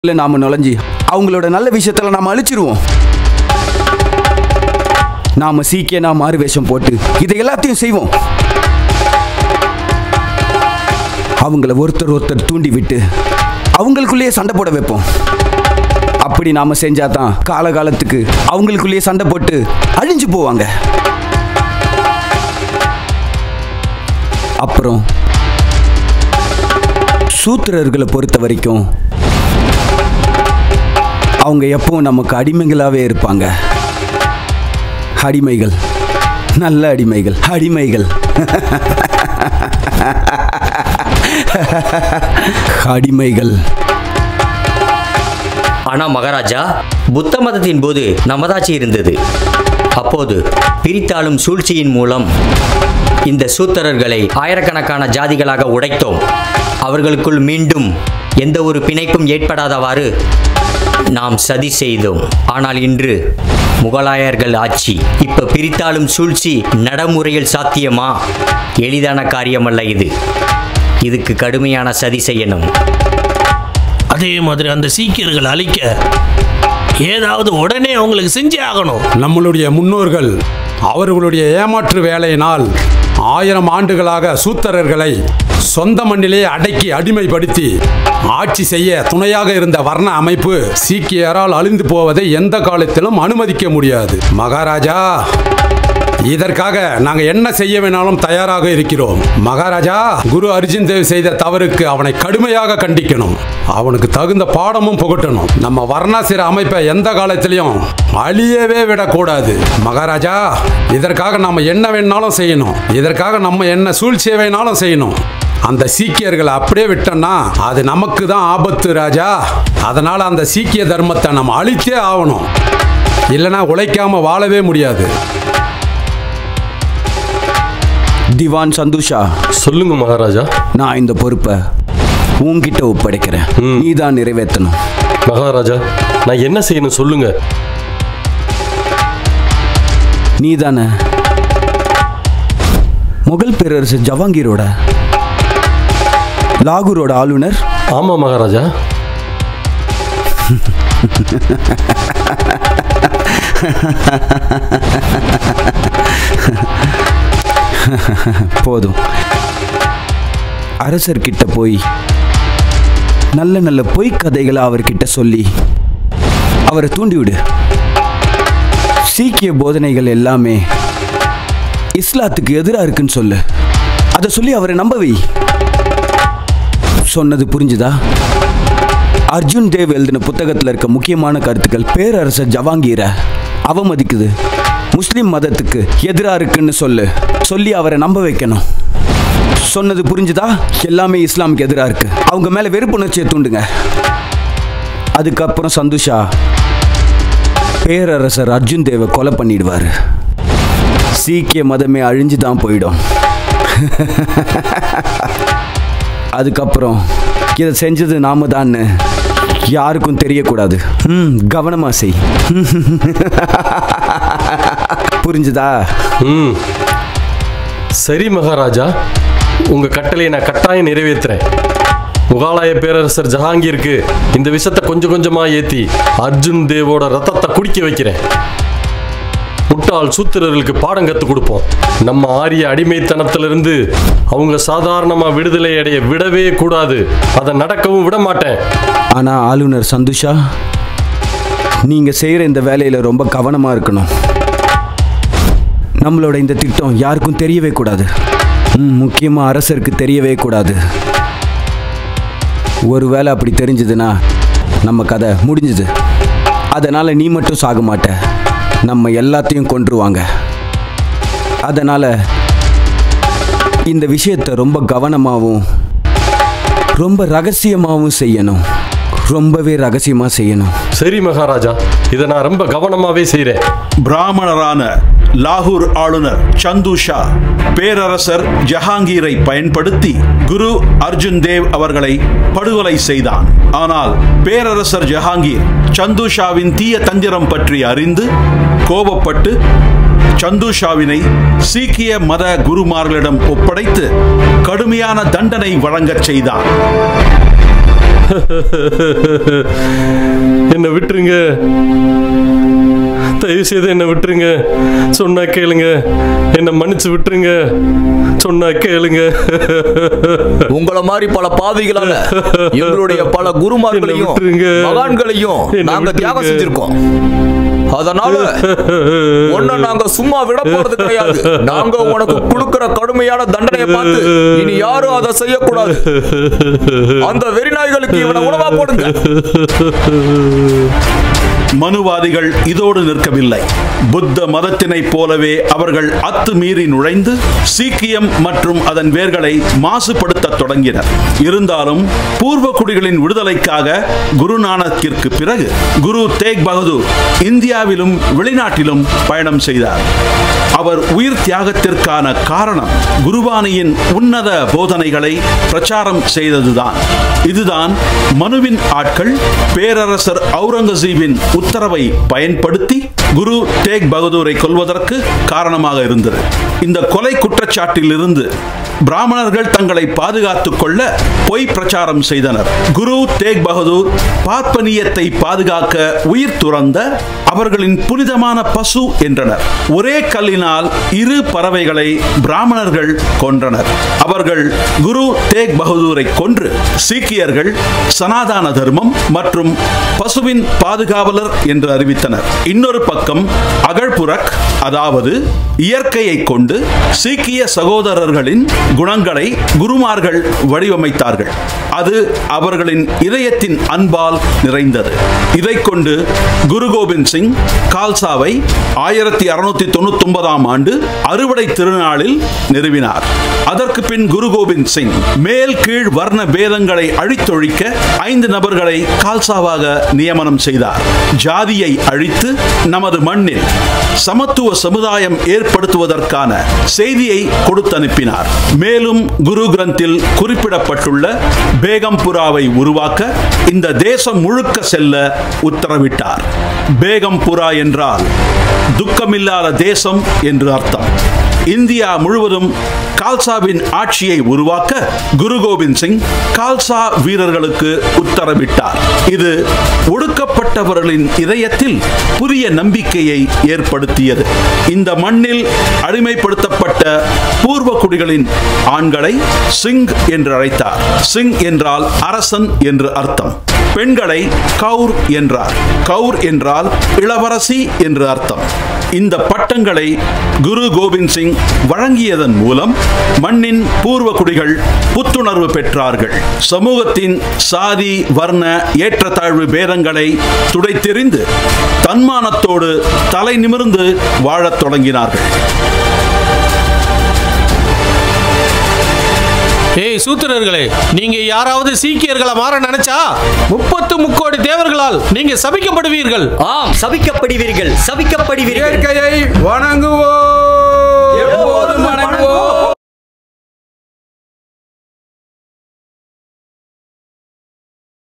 இல்ல நாம நுழைஞ்சி அவங்களோட நல்ல விஷயத்துல நாம அழிச்சிருவோம் நாம சீக்கியனா மாறு வேஷம் போட்டு இதை எல்லாத்தையும் செய்வோம் அவங்கள ஒருத்தர் ஒருத்தர் தூண்டி விட்டு அவங்களுக்குள்ளேயே சண்டை போட வைப்போம் அப்படி நாம செஞ்சாதான் காலகாலத்துக்கு அவங்களுக்குள்ளேயே சண்டை போட்டு அழிஞ்சு போவாங்க அப்புறம் சூத்திரர்களை பொறுத்த வரைக்கும் அவங்க எப்பவும் நமக்கு அடிமைகளாகவே இருப்பாங்க அடிமைகள் நல்ல அடிமைகள் அடிமைகள் அடிமைகள் ஆனா மகாராஜா புத்த மதத்தின் போது நமதாட்சி இருந்தது அப்போது பிரித்தாளும் சூழ்ச்சியின் மூலம் இந்த சூத்திரர்களை ஆயிரக்கணக்கான ஜாதிகளாக உடைத்தோம் அவர்களுக்குள் மீண்டும் எந்த ஒரு பிணைப்பும் ஏற்படாதவாறு நாம் சதி செய்தோம் ஆனால் இன்று முகலாயர்கள் ஆட்சி இப்ப பிரித்தாளும் சூழ்ச்சி நடைமுறையில் சாத்தியமா எளிதான காரியமல்ல இது இதுக்கு கடுமையான சதி செய்யணும் அதே மாதிரி அந்த சீக்கியர்கள் அழிக்க ஏதாவது உடனே அவங்களுக்கு செஞ்சே ஆகணும் நம்மளுடைய முன்னோர்கள் அவர்களுடைய ஏமாற்று வேலையினால் ஆயிரம் ஆண்டுகளாக சூத்திரர்களை சொந்த மண்ணிலே அடக்கி அடிமைப்படுத்தி ஆட்சி செய்ய துணையாக இருந்த வர்ண அமைப்பு சீக்கியரால் அழிந்து போவதை எந்த காலத்திலும் அனுமதிக்க முடியாது மகாராஜா இதற்காக நாங்க என்ன செய்ய வேணாலும் தயாராக இருக்கிறோம் மகாராஜா குரு அர்ஜுன் தேவ் செய்த தவறுக்கு அவனை கடுமையாக கண்டிக்கணும் அவனுக்கு தகுந்த பாடமும் புகட்டணும் நம்ம வர்ணாசிர அமைப்பை எந்த காலத்திலையும் அழியவே விடக்கூடாது மகாராஜா இதற்காக நாம என்ன வேணாலும் செய்யணும் இதற்காக நம்ம என்ன சூழ்ச்சியை வேணாலும் செய்யணும் அந்த சீக்கியர்களை அப்படியே விட்டோம்னா அது நமக்கு தான் ஆபத்து ராஜா அதனால அந்த சீக்கிய தர்மத்தை நம்ம அழித்தே ஆகணும் இல்லைன்னா உழைக்காம வாழவே முடியாது திவான் சந்தோஷா சொல்லுங்க மகாராஜா நான் இந்த பொறுப்பை உன்கிட்ட ஒப்படைக்கிறேன் நீ தான் நிறைவேற்றணும் மகாராஜா நான் என்ன செய்யணும் சொல்லுங்க நீ தானே முகல் பேரரசர் ஜவாங்கீரோட லாகூரோட ஆளுநர் ஆமா மகாராஜா போதும் அரசர்கிட்ட போய் நல்ல நல்ல பொய் கதைகளை அவர்கிட்ட சொல்லி அவரை தூண்டிவிடு சீக்கிய போதனைகள் எல்லாமே இஸ்லாத்துக்கு எதிராக இருக்குன்னு சொல்லு அதை சொல்லி அவரை நம்ப வை சொன்னது புரிஞ்சுதா அர்ஜுன் தேவ் எழுதின புத்தகத்தில் இருக்க முக்கியமான கருத்துக்கள் பேரரசர் ஜவாங்கீரை அவமதிக்குது முஸ்லிம் மதத்துக்கு எதிராக இருக்குன்னு சொல்லு சொல்லி அவரை நம்ப வைக்கணும் சொன்னது புரிஞ்சுதா எல்லாமே இஸ்லாமுக்கு எதிராக இருக்கு அவங்க மேலே வெறுப்புணர்ச்சியை தூண்டுங்க அதுக்கப்புறம் சந்தோஷா பேரரசர் அர்ஜுன் தேவை கொலை பண்ணிடுவார் சீக்கிய மதமே அழிஞ்சு தான் போயிடும் அதுக்கப்புறம் இதை செஞ்சது நாம தான்னு யாருக்கும் தெரியக்கூடாது ம் கவனமா செய் புரிஞ்சுதா ம் சரி மகாராஜா உங்க கட்டளையை நான் கட்டாயம் நிறைவேற்றுறேன் முகாலய பேரரசர் ஜஹாங்கீருக்கு இந்த விஷத்தை கொஞ்சம் கொஞ்சமா ஏத்தி அர்ஜுன் தேவோட ரத்தத்தை குடிக்க வைக்கிறேன் முட்டாள் சூத்திரர்களுக்கு பாடம் கற்றுக் கொடுப்போம் நம்ம ஆரிய அடிமைத்தனத்திலிருந்து அவங்க சாதாரணமா விடுதலை அடைய விடவே கூடாது அதை நடக்கவும் விட மாட்டேன் ஆனா ஆளுநர் சந்துஷா நீங்க செய்யற இந்த வேலையில ரொம்ப கவனமா இருக்கணும் நம்மளோட இந்த திட்டம் யாருக்கும் தெரியவே கூடாது ம், முக்கியமா அரசருக்கு தெரியவே கூடாது ஒருவேளை அப்படி தெரிஞ்சதுன்னா நம்ம கதை முடிஞ்சுது அதனால நீ மட்டும் சாக மாட்ட நம்ம எல்லாத்தையும் கொன்றுவாங்க அதனால இந்த விஷயத்தை ரொம்ப கவனமாகவும் ரொம்ப ரகசியமாகவும் செய்யணும் ரொம்பவே ரகசியமா செய்யணும் சரி மகாராஜா இதை நான் ரொம்ப கவனமாவே செய்றேன் பிராமணரான லாகூர் ஆளுநர் சந்து ஷா பேரரசர் ஜஹாங்கீரை பயன்படுத்தி குரு அர்ஜுன் தேவ் அவர்களை படுகொலை செய்தான் ஆனால் பேரரசர் ஜஹாங்கீர் சந்து ஷாவின் தீய தந்திரம் பற்றி அறிந்து கோபப்பட்டு சந்து ஷாவினை சீக்கிய மத குருமார்களிடம் ஒப்படைத்து கடுமையான தண்டனை வழங்கச் செய்தான் என்னை விட்டுருங்க தயவு செய்து என்னை விட்டுருங்க சொன்னா கேளுங்க என்னை மன்னிச்சு விட்டுருங்க சொன்னா கேளுங்க உங்களை மாதிரி பல பாவிகளால எங்களுடைய பல என்னை குருமார்களையும் விட்டுருங்க. மகான்களையும் என்னை நாங்க தியாகம் விட்டுருங்க. செஞ்சிருக்கோம் அதனால உன்னை நாங்க சும்மா விட போறது கிடையாது நாங்க உனக்கு கொடுக்கிற கடுமையான தண்டனையை பார்த்து இனி யாரும் அதை செய்யக்கூடாது அந்த வெறிநாய்களுக்கு இவனை உணவா போடுங்க மனுவாதிகள் இதோடு நிற்கவில்லை புத்த மதத்தினைப் போலவே அவர்கள் அத்துமீறி நுழைந்து சீக்கியம் மற்றும் அதன் வேர்களை மாசுபடுத்தத் தொடங்கினர் இருந்தாலும் பூர்வ குடிகளின் விடுதலைக்காக குரு நானக்கிற்கு பிறகு குரு தேக் பகதூர் இந்தியாவிலும் வெளிநாட்டிலும் பயணம் செய்தார் அவர் உயிர் தியாகத்திற்கான காரணம் குருபானியின் உன்னத போதனைகளை பிரச்சாரம் செய்ததுதான் இதுதான் மனுவின் ஆட்கள் பேரரசர் அவுரங்கசீபின் உத்தரவை பயன்படுத்தி குரு தேக் பகதூரை கொல்வதற்கு காரணமாக இருந்தது இந்த கொலை குற்றச்சாட்டிலிருந்து பிராமணர்கள் தங்களை பாதுகாத்துக் கொள்ள பொய் பிரச்சாரம் செய்தனர் குரு தேக் பகதூர் பார்ப்பனியத்தை பாதுகாக்க உயிர் துறந்த அவர்களின் புனிதமான பசு என்றனர் ஒரே கல்லினால் இரு பறவைகளை பிராமணர்கள் கொன்றனர் அவர்கள் குரு தேக் பகதூரை கொன்று சீக்கியர்கள் சனாதான தர்மம் மற்றும் பசுவின் பாதுகாவலர் என்று அறிவித்தனர் இன்னொரு பக்கம் அகழ்புரக் அதாவது இயற்கையை கொண்டு சீக்கிய சகோதரர்களின் குணங்களை குருமார்கள் வடிவமைத்தார்கள் அது அவர்களின் இதயத்தின் அன்பால் நிறைந்தது இதைக் கொண்டு குரு கோபிந்த் சிங் கால்சாவை ஆயிரத்தி அறுநூத்தி தொண்ணூத்தி ஒன்பதாம் ஆண்டு அறுவடை திருநாளில் நிறுவினார் அதற்கு பின் குரு கோபிந்த் சிங் மேல் கீழ் வர்ண பேதங்களை அழித்தொழிக்க ஐந்து நபர்களை கால்சாவாக நியமனம் செய்தார் ஜாதியை அழித்து நமது மண்ணில் சமத்துவ சமுதாயம் ஏற்படுத்துவதற்கான செய்தியை கொடுத்து அனுப்பினார் மேலும் குரு கிரந்தில் குறிப்பிடப்பட்டுள்ள பேகம்புராவை உருவாக்க இந்த தேசம் முழுக்க செல்ல உத்தரவிட்டார் பேகம்புரா என்றால் துக்கமில்லாத தேசம் என்று அர்த்தம் இந்தியா முழுவதும் கால்சாவின் ஆட்சியை உருவாக்க குரு கோபிந்த் சிங் கால்சா வீரர்களுக்கு உத்தரவிட்டார் இது ஒடுக்கப்பட்டவர்களின் இதயத்தில் புதிய நம்பிக்கையை ஏற்படுத்தியது இந்த மண்ணில் அடிமைப்படுத்தப்பட்ட பூர்வ குடிகளின் ஆண்களை சிங் என்று அழைத்தார் சிங் என்றால் அரசன் என்று அர்த்தம் பெண்களை கவுர் என்றார் கவுர் என்றால் இளவரசி என்று அர்த்தம் இந்த பட்டங்களை குரு கோபிந்த் சிங் வழங்கியதன் மூலம் மண்ணின் பூர்வ குடிகள் புத்துணர்வு பெற்றார்கள் சமூகத்தின் சாதி வர்ண ஏற்றத்தாழ்வு பேதங்களை துடைத்தெறிந்து தன்மானத்தோடு தலை நிமிர்ந்து வாழத் தொடங்கினார்கள் ஏய் சூத்திரர்களே நீங்க யாராவது சீக்கியர்களை மாற நினைச்சா முப்பத்து முக்கோடி தேவர்களால் நீங்க சபிக்கப்படுவீர்கள் ஆம் சபிக்கப்படுவீர்கள் சபிக்கப்படுவீர்கள் இயற்கையை வணங்குவோம்